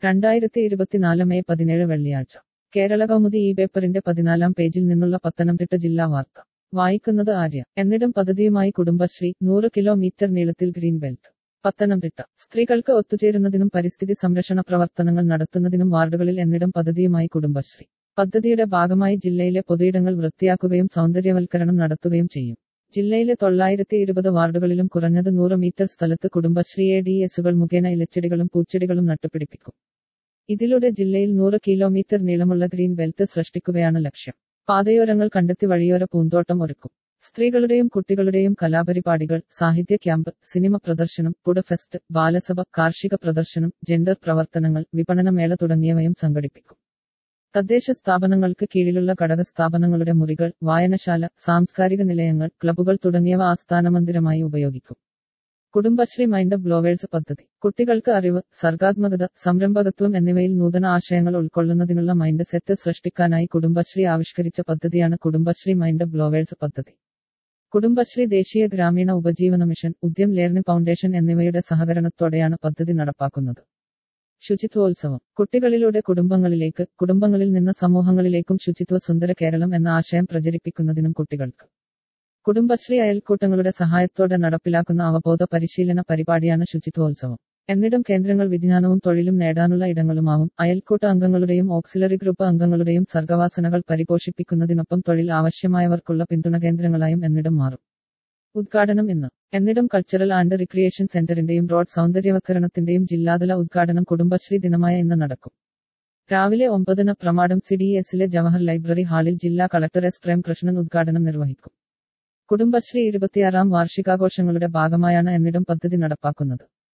രണ്ടായിരത്തി ഇരുപത്തിനാല് മെയ് പതിനേഴ് വെള്ളിയാഴ്ച കേരള കൗമുദി ഈ പേപ്പറിന്റെ പതിനാലാം പേജിൽ നിന്നുള്ള പത്തനംതിട്ട ജില്ലാ വാർത്ത വായിക്കുന്നത് ആര്യ എന്നിടും പദ്ധതിയുമായി കുടുംബശ്രീ നൂറ് കിലോമീറ്റർ നീളത്തിൽ ഗ്രീൻ ബെൽറ്റ് പത്തനംതിട്ട സ്ത്രീകൾക്ക് ഒത്തുചേരുന്നതിനും പരിസ്ഥിതി സംരക്ഷണ പ്രവർത്തനങ്ങൾ നടത്തുന്നതിനും വാർഡുകളിൽ എന്നിടം പദ്ധതിയുമായി കുടുംബശ്രീ പദ്ധതിയുടെ ഭാഗമായി ജില്ലയിലെ പൊതുയിടങ്ങൾ വൃത്തിയാക്കുകയും സൗന്ദര്യവൽക്കരണം നടത്തുകയും ചെയ്യും ജില്ലയിലെ തൊള്ളായിരത്തി ഇരുപത് വാർഡുകളിലും കുറഞ്ഞത് നൂറ് മീറ്റർ സ്ഥലത്ത് കുടുംബശ്രീ എ ഡി എസുകൾ മുഖേന ഇലച്ചെടികളും പൂച്ചെടികളും നട്ടുപിടിപ്പിക്കും ഇതിലൂടെ ജില്ലയിൽ നൂറ് കിലോമീറ്റർ നീളമുള്ള ഗ്രീൻ ബെൽറ്റ് സൃഷ്ടിക്കുകയാണ് ലക്ഷ്യം പാതയോരങ്ങൾ കണ്ടെത്തി വഴിയോര പൂന്തോട്ടം ഒരുക്കും സ്ത്രീകളുടെയും കുട്ടികളുടെയും കലാപരിപാടികൾ സാഹിത്യ ക്യാമ്പ് സിനിമ പ്രദർശനം ഫുഡ് ഫെസ്റ്റ് ബാലസഭ കാർഷിക പ്രദർശനം ജെൻഡർ പ്രവർത്തനങ്ങൾ വിപണനമേള തുടങ്ങിയവയും സംഘടിപ്പിക്കും തദ്ദേശ സ്ഥാപനങ്ങൾക്ക് കീഴിലുള്ള ഘടക സ്ഥാപനങ്ങളുടെ മുറികൾ വായനശാല സാംസ്കാരിക നിലയങ്ങൾ ക്ലബ്ബുകൾ തുടങ്ങിയവ ആസ്ഥാന മന്ദിരമായി ഉപയോഗിക്കും കുടുംബശ്രീ മൈൻഡ് ബ്ലോവേഴ്സ് പദ്ധതി കുട്ടികൾക്ക് അറിവ് സർഗാത്മകത സംരംഭകത്വം എന്നിവയിൽ നൂതന ആശയങ്ങൾ ഉൾക്കൊള്ളുന്നതിനുള്ള മൈൻഡ് സെറ്റ് സൃഷ്ടിക്കാനായി കുടുംബശ്രീ ആവിഷ്കരിച്ച പദ്ധതിയാണ് കുടുംബശ്രീ മൈൻഡ് ബ്ലോവേഴ്സ് പദ്ധതി കുടുംബശ്രീ ദേശീയ ഗ്രാമീണ ഉപജീവന മിഷൻ ഉദ്യം ലേർണിംഗ് ഫൗണ്ടേഷൻ എന്നിവയുടെ സഹകരണത്തോടെയാണ് പദ്ധതി നടപ്പാക്കുന്നത് ശുചിത്വോത്സവം കുട്ടികളിലൂടെ കുടുംബങ്ങളിലേക്ക് കുടുംബങ്ങളിൽ നിന്ന് സമൂഹങ്ങളിലേക്കും ശുചിത്വ സുന്ദര കേരളം എന്ന ആശയം പ്രചരിപ്പിക്കുന്നതിനും കുട്ടികൾക്ക് കുടുംബശ്രീ അയൽക്കൂട്ടങ്ങളുടെ സഹായത്തോടെ നടപ്പിലാക്കുന്ന അവബോധ പരിശീലന പരിപാടിയാണ് ശുചിത്വോത്സവം എന്നിടം കേന്ദ്രങ്ങൾ വിജ്ഞാനവും തൊഴിലും നേടാനുള്ള ഇടങ്ങളുമാവും അയൽക്കൂട്ട അംഗങ്ങളുടെയും ഓക്സിലറി ഗ്രൂപ്പ് അംഗങ്ങളുടെയും സർഗവാസനകൾ പരിപോഷിപ്പിക്കുന്നതിനൊപ്പം തൊഴിൽ ആവശ്യമായവർക്കുള്ള പിന്തുണ കേന്ദ്രങ്ങളായും എന്നിടം മാറും ഉദ്ഘാടനം ഇന്ന് എന്നിടം കൾച്ചറൽ ആൻഡ് റിക്രിയേഷൻ സെന്ററിന്റെയും റോഡ് സൗന്ദര്യവൽക്കരണത്തിന്റെയും ജില്ലാതല ഉദ്ഘാടനം കുടുംബശ്രീ ദിനമായ ഇന്ന് നടക്കും രാവിലെ ഒമ്പതിന് പ്രമാടം സി ഡി എസിലെ ജവഹർ ലൈബ്രറി ഹാളിൽ ജില്ലാ കളക്ടർ എസ് പ്രേംകൃഷ്ണൻ ഉദ്ഘാടനം നിർവഹിക്കും കുടുംബശ്രീ ഇരുപത്തിയാറാം വാർഷികാഘോഷങ്ങളുടെ ഭാഗമായാണ് എന്നിടം പദ്ധതി നടപ്പാക്കുന്നത്